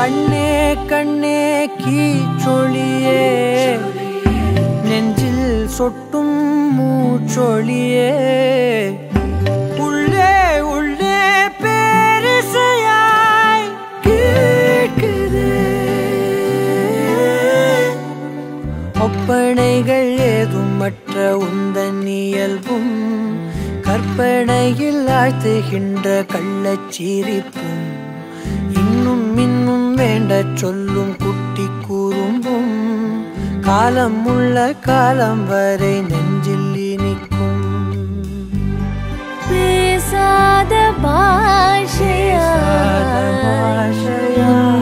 கண்ணே கண்ணே கீச்சொழியே நெஞ்சில் சொட்டும் மூச்சொழியே உள்ளே உள்ளே பேரிசையாய் கேட்குதே ஒப்பனைகள் ஏதுமற்ற உந்தன் இயல்பும் கற்பனையில் ஆழ்த்துகின்ற கள்ளச்சிரிப்பும் இன்னும் இன்னும் வேண்டச் சொல்லும் குட்டி கூறும்பும் காலம் உள்ள காலம் வரை நெஞ்சில் இனிக்கும் பேசாத பாஷையா பாஷையா